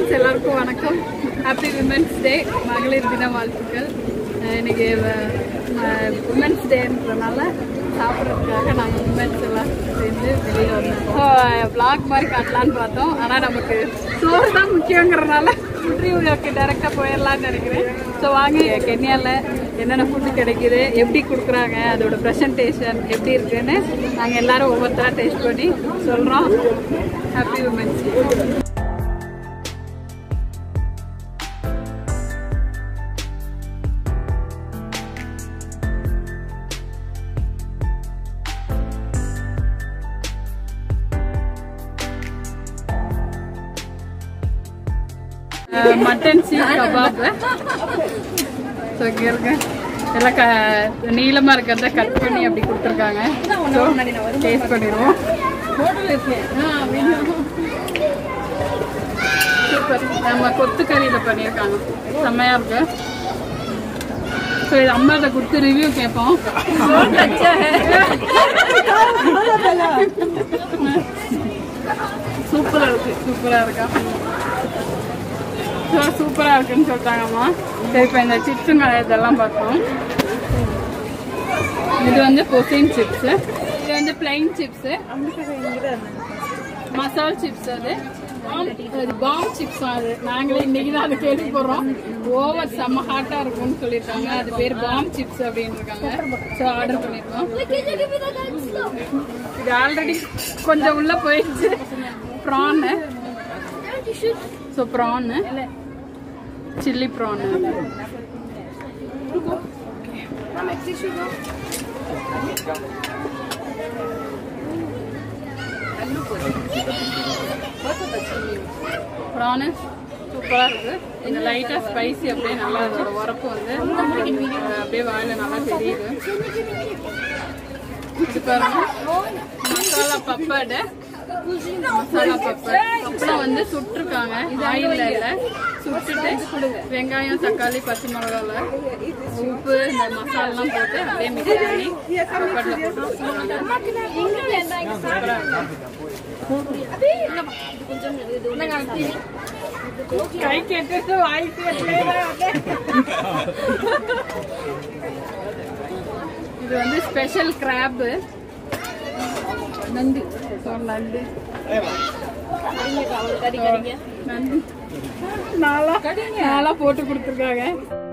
Friends எல்லாருக்கும் வணக்கம் happy women's டே மகளிர் தின வாழ்த்துக்கள் அஹ் இன்னைக்கு விமென்ஸ் டேன்றனால சாப்பிட்றதுக்காக நாங்கள் விமென்ஸ் எல்லாம் சேர்ந்து வெளியில் வந்திருக்கோம் vlog மாதிரி காட்டலான்னு பார்த்தோம் ஆனால் நமக்கு சோறு தான் முக்கியங்கிறனால ரிவ்யூக்கு டேரெக்டாக போயிடலான்னு நினைக்கிறேன் ஸோ வாங்க கென்யாவில் என்னென்ன ஃபுட்டு கிடைக்குது எப்படி கொடுக்குறாங்க அதோட ப்ரெசன்டேஷன் எப்படி இருக்குன்னு நாங்கள் எல்லாரும் ஒவ்வொருத்தராக டேஸ்ட் பண்ணி சொல்கிறோம் happy women's day mutton seekh kebab so இங்கே இருக்க எல்லாம் க நீளமாக இருக்கிறத கட் பண்ணி அப்படி கொடுத்துருக்காங்க ஸோ டேஸ்ட் பண்ணிடுவோம் சூப்பர் நம்ம கொத்துக்கறியில் பண்ணியிருக்காங்க செம்மையாக இருக்கு ஸோ இது அம்மா இதை கொடுத்து ரிவ்யூ கேட்போம் சூப்பராக இருக்கு சூப்பராக இருக்கா ஸோ சூப்பராக இருக்குன்னு சொல்லிட்டாங்கம்மா சரி இப்போ இந்த சிப்ஸுங்க இதெல்லாம் பார்த்தோம் இது வந்து பொசின் சிப்ஸு இது வந்து பிளைன் சிப்ஸு மசால் சிப்ஸ் அது அது பாம் சிப்ஸ் அது நாங்களே இன்னைக்கு தான் அது கேள்விப்படுறோம் ஓவர் செம்ம ஹாட்டாக இருக்கும்னு சொல்லியிருக்காங்க அது பேர் பாம் சிப்ஸ் அப்படின்னு இருக்காங்க ஸோ ஆர்டர் பண்ணியிருக்கோம் இது ஆல்ரெடி கொஞ்சம் உள்ள போயிடுச்சு ப்ரான்னு ஸோ ப்ரான்னு சில்லி ப்ரான் ப்ரானு சூப்பராக இருக்கு இந்த லைட்டாக ஸ்பைசி அப்படியே நல்லா அதோட உரப்பு வந்து அஹ், அப்படியே வாயில நல்லா தெரியுது இது பாருங்க மசாலா பப்பாடு மசாலா பப்பர் அப்புறம் வந்து சுட்டிருக்காங்க ஆயில்ல இல்ல சுட்டுட்டு வெங்காயம் தக்காளி பச்சை மிளகால உப்பு இந்த மசாலாம் போட்டு அப்படியே மிக்ஸ் பண்ணி பப்பட்ல போட்டு வச்சிருக்காங்க. கை கேட்டு வாய்க்கு இது வந்து ஸ்பெஷல் கிராப் நண்டு ஸோ நண்டு நண்டு நாளா நாளா போட்டு கொடுத்துருக்காங்க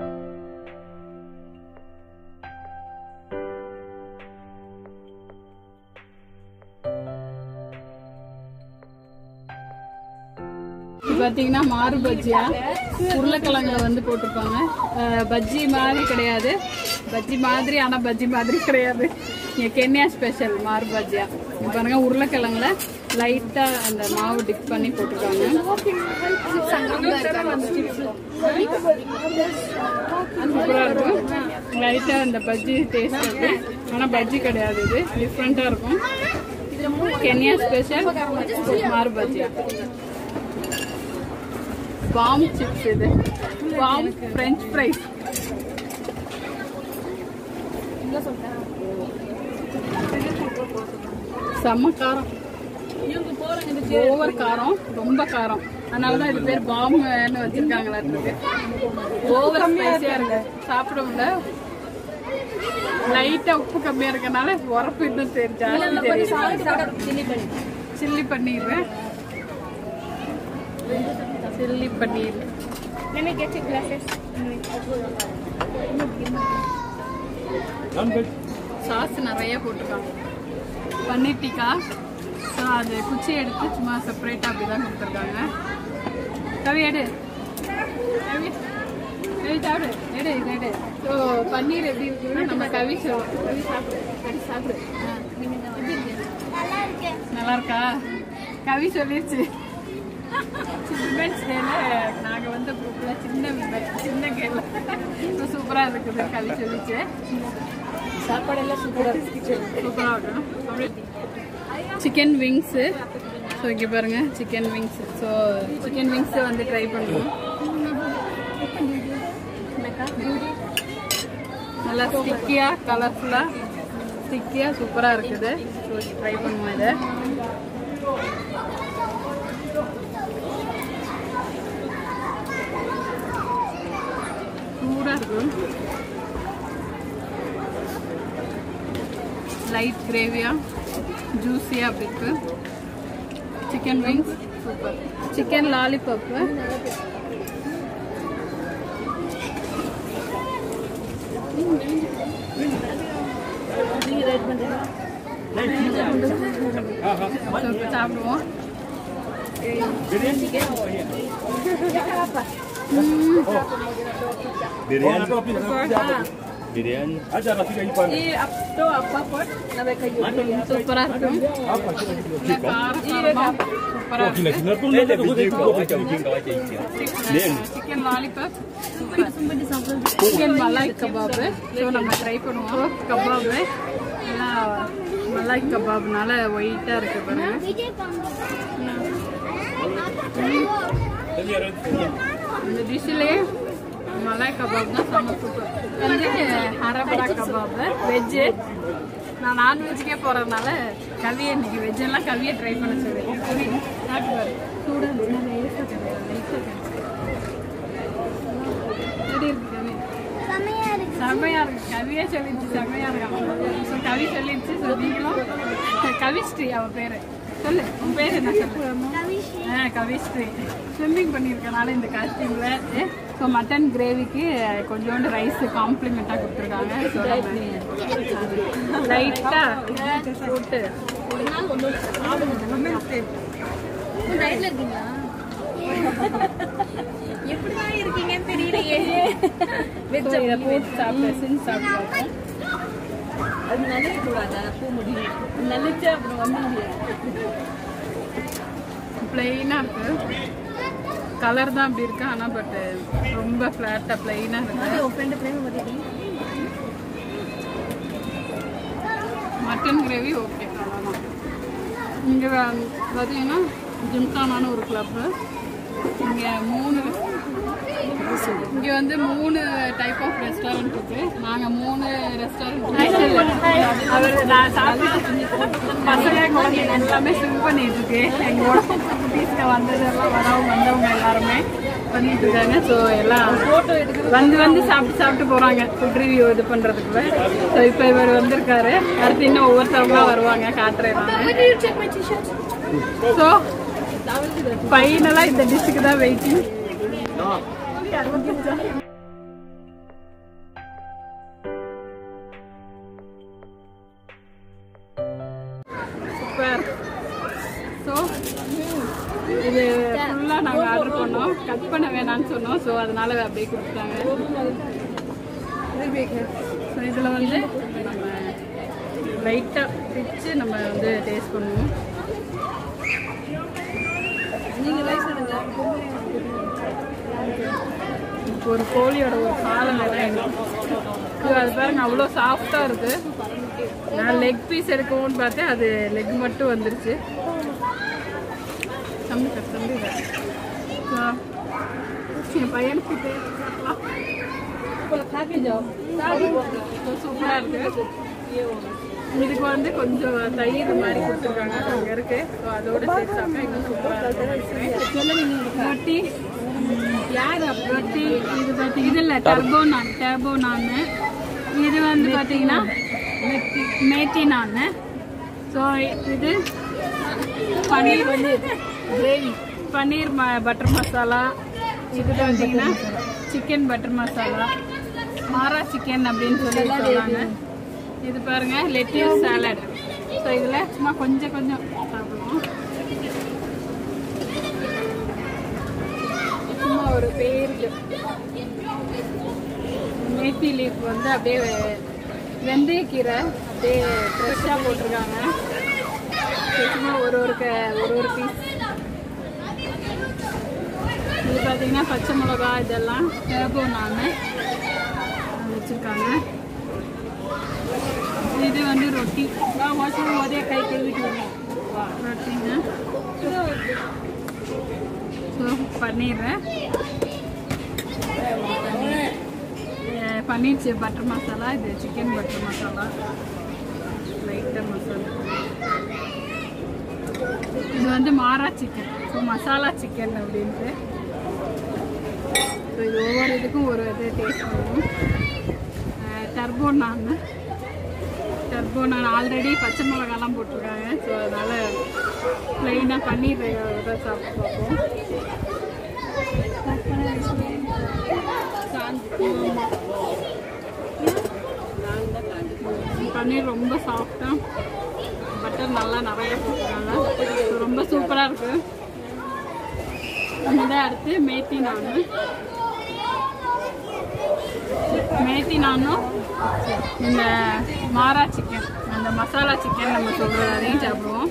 இது பாத்தீங்கன்னா மாறு பஜ்ஜியா உருளைக்கிழங்குல வந்து போட்டிருப்பாங்க அஹ், பஜ்ஜி மாதிரி கிடையாது பஜ்ஜி மாதிரி ஆனா பஜ்ஜி மாதிரி கிடையாது இங்க கென்யா ஸ்பெஷல் மாறு பஜ்ஜியா இங்க பாருங்க உருளைக்கிழங்குல லைட்டா அந்த மாவு டிப் பண்ணி போட்டிருக்காங்க சூப்பரா இருக்கும் லைட்டா அந்த பஜ்ஜி டேஸ்ட் இருக்கு ஆனா பஜ்ஜி கிடையாது இது டிஃப்ரெண்டா இருக்கும் கென்யா ஸ்பெஷல் மாறு பஜ்ஜியா பாம் சிப்ஸ் இது பாம் ஃப்ரெஞ்ச் ஃப்ரைஸ் செம்ம காரம் ஓவர் காரம் ரொம்ப காரம் அதனாலதான் இது பேர் பாம்னு வச்சிருக்காங்களா இருக்கு ஓவர் ஸ்பைசியா இருக்கு சாப்பிட முடியல லைட்டா உப்பு கம்மியா இருக்கனால உரப்பு இன்னும் தெரி- ஜாஸ்தி தெரியுது chilli paneer chilli paneer Let me get your glasses. Sauce நிறைய போட்டிருக்காங்க பன்னீர் டிக்கா ஸோ அது குச்சி எடுத்து சும்மா செப்பரேட்டாக அப்படி தான் கொடுத்துருக்காங்க கவி எடு கவி கவி சாப்பிடு எடு இது எடு ஸோ பன்னீர் எப்படி இருக்குன்னு நம்ம கவி சொல்லுவோம் கவி சாப்பிடு கவி சாப்பிடு ஆ. எப்படி இருக்கு நல்லா இருக்கா கவி சொல்லிருச்சு விமென்ஸ் டேல நாங்கள் வந்து குரூப்பில் சின்ன women, சின்ன கேள்வி சூப்பராக இருக்குது கவி சொல்லிச்சு சாப்பாடெல்லாம் சூப்பராக இருக்கு சூப்பராக இருக்கும் அப்படியே சிக்கன் விங்ஸு ஸோ இங்கே பாருங்க சிக்கன் விங்ஸ் ஸோ சிக்கன் விங்ஸை வந்து ட்ரை பண்ணுவோம் நல்லா ஸ்டிக்கியாக கலர்ஃபுல்லாக ஸ்டிக்கியாக சூப்பராக இருக்குது ஸோ ட்ரை பண்ணுவோம் இதை சூப்பராக இருக்கும் லைட் கிரேவியா ஜூஸியாக அப்படி இருக்கு chicken wings super chicken lollipop சாப்பிடுவோம் Birian. Birian. Aja rafika ipande. சூப்பராக இருக்கும் நல்லா காரசாரமா சூப்பராக Kina இருக்கு kina tu Dia nak ada tu video tu kau tu macam mungkin kau baca isi. Chicken lollipop chicken malai kebab so நம்ம try பண்ணுவோம் kebab எல்லாம் மலாய் கபாப்னால ஒயிட்டாக இருக்கு பாருங்க இந்த டிஷ்ஷிலே மலாய் கபாப் தான் செம்ம சூப்பர் வந்து ஹரபரா கபாப் வெஜ்ஜு நான் நான்வெஜ்ஜுக்கே போகிறதுனால கவியை இன்னைக்கு வெஜ் எல்லாம் கவியை ட்ரை பண்ண சொல்லுவேன் கவி சாப்பிட்டு பாரு சூடாக இல்லை லேசாக கிடையாது லைட்டாக எப்படி இருக்கு கவி செம்மையா இருக்கு கவியே சொல்லிடுச்சு செம்மையா இருக்கான் ஸோ கவி சொல்லிடுச்சு ஸோ நீங்களும் கவிஸ்ரீ அவ பேரு சொல்லு உன் பேர் என்ன சொல்லு ஆ கவிஸ்ரீ ஸ்விம்மிங் பண்ணியிருக்கனால இந்த காஸ்டியூம்ல ஸோ மட்டன் கிரேவிக்கு கொஞ்சோண்டு ரைஸ் காம்ப்ளிமெண்ட்டாக கொடுத்துருக்காங்க ஸோ லைட்டாக போட்டு எப்படிதான் இருக்கீங்கன்னு தெரியலையே ஸோ இதை போட்டு சாப்பிட்டு செஞ்சு சாப்பிடுவோம் அது நினைக்க கூடாதா பூ முடியும் நினைச்சு அப்புறம் வந்து பிளெயினாக இருக்கு கலர் தான் அப்படி இருக்கு ஆனால் பட் ரொம்ப ஃப்ளாட்டாக பிளெயினாக இருக்கு உன் ஃப்ரெண்டு பிரேம பத்தி மட்டன் கிரேவி ஓகே அவ்வளோதான் இங்கே பார்த்தீங்கன்னா ஜிம்கானான ஒரு கிளப்பு இங்கே மூணு இங்கே வந்து மூணு டைப் ஆஃப் ரெஸ்டாரண்ட் இருக்கு நாங்கள் மூணு ரெஸ்டாரண்ட் அவர் நான் சாப்பிட்டு பசங்க குழந்தைங்க எல்லாமே ஸ்விம் பண்ணிட்டு இருக்கு எங்களோட குட்டீஸ்க்கு வந்ததெல்லாம் வரவங்க வந்தவங்க எல்லாருமே பண்ணிட்டு இருக்காங்க ஸோ எல்லாம் வந்து வந்து சாப்பிட்டு சாப்பிட்டு போறாங்க ஃபுட் ரிவ்யூ இது பண்றதுக்குள்ள ஸோ இப்போ இவர் வந்திருக்காரு அடுத்து இன்னும் ஒவ்வொருத்தவங்களா வருவாங்க காட்டுறேன் ஸோ ஃபைனலாக இந்த டிஷ்ஷுக்கு தான் வெயிட்டிங் சூப்பர் ஸோ இது ஃபுல்லாக நாங்கள் ஆர்டர் பண்ணோம் கட் பண்ண வேணாம்னு சொன்னோம் ஸோ அதனால அப்படியே கொடுத்துட்டாங்க ஸோ இதில் வந்து நம்ம லைட்டாக பிச்சு நம்ம வந்து டேஸ்ட் பண்ணுவோம் நீங்கள் ரைஸ் இப்போ ஒரு கோழியோட ஒரு காலம் வேணும் அது பாருங்க அவ்வளோ சாஃப்டாக இருக்கு நான் லெக் பீஸ் எடுக்கணும்னு பார்த்தேன் அது லெக் மட்டும் வந்துருச்சு தம்பி சார் தம்பி சார். So, என் பையனுக்கு பேர் சாப்பிடலாம். So, சூப்பரா இருக்கு இதுக்கு வந்து கொஞ்சம் தயிர் மாதிரி கொடுத்துருக்காங்க அங்கே இருக்கு ஸோ அதோட சேர்த்து சாப்பிட்டா இன்னும் சூப்பராக இருக்கும் ரொட்டி யார் ரொட்டி இது பார்த்தி இது இல்லை டர்போ நான் டர்போ நான் இது வந்து பார்த்தீங்கன்னா மேத்தி நான் ஸோ இது பன்னீர் கிரேவி பன்னீர் ம பட்டர் மசாலா இது பார்த்தீங்கன்னா சிக்கன் பட்டர் மசாலா மாரா சிக்கன் அப்படின்னு சொல்லி சொல்றாங்க இது பாருங்க லெட்டியஸ் சாலட் ஸோ இதில் சும்மா கொஞ்சம் கொஞ்சம் சாப்பிடுவோம் சும்மா ஒரு பேருக்கு மேத்தி லீஃப் வந்து அப்படியே வெ- வெந்தயக்கீரை அப்படியே ஃப்ரெஷ்ஷாக போட்டிருக்காங்க இது சும்மா ஒரு ஒரு க ஒரு ஒரு பீஸ் இது பார்த்தீங்கன்னா பச்சை மிளகா இதெல்லாம் டேபோ நான் வச்சுருக்காங்க இது வந்து ரொட்டி ஒரே கை கழுவிட்டு ரொட்டிங்க ஸோ பண்ணிடுறேன் அஹ் பன்னீர் சி- பட்டர் மசாலா இது சிக்கன் பட்டர் மசாலா லைட்டாக மசாலா இது வந்து மாரா சிக்கன் ஸோ மசாலா சிக்கன் அப்படின்ட்டு ஸோ இது ஒவ்வொரு இதுக்கும் ஒரு இது டேஸ்ட் பண்ணுவோம் டர்போ நான் டர்போ நான் ஆல்ரெடி பச்சை மிளகாலாம் போட்டிருக்காங்க ஸோ அதனால் ப்ளெயினாக பன்னீர் இதை சாப்பிட்டு பார்ப்போம் பன்னீர் ரொம்ப சாஃப்டாக பட்டர் நல்லா நிறைய போட்டுருக்காங்க So, ரொம்ப சூப்பராக இருக்குது இதை அடுத்து மேத்தி நான் மேத்தி நானும் இந்த மாரா சிக்கன் அந்த மசாலா சிக்கன் நம்ம சொல்கிறது அதையும் சாப்பிடுவோம்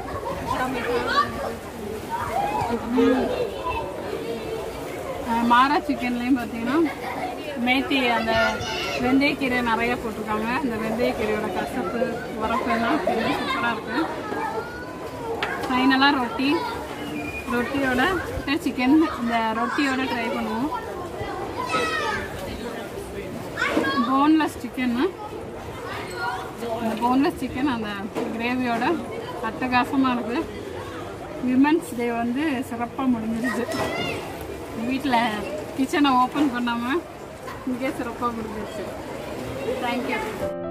அஹ் மாரா சிக்கன்லேயும் பார்த்தீங்கன்னா மேத்தி அந்த வெந்தயக்கீரை நிறைய போட்டிருக்காங்க அந்த வெந்தயக்கீரையோட கசப்பு உரப்பு எல்லாம் சூப்பராக இருக்கு ஃபைனலாக ரொட்டி ரொட்டியோட சிக்கன் இந்த ரொட்டியோட ட்ரை பண்ணுவோம் போன்லெஸ் சிக்கன் அந்த போன்லெஸ் சிக்கன் அந்த கிரேவியோட அட்டகாசமாக இருக்குது விமன்ஸ் டே வந்து சிறப்பாக முடிஞ்சிருச்சு வீட்டில் கிச்சனை ஓப்பன் பண்ணாமல் இங்கே சிறப்பாக முடிஞ்சிருச்சு தேங்க்யூ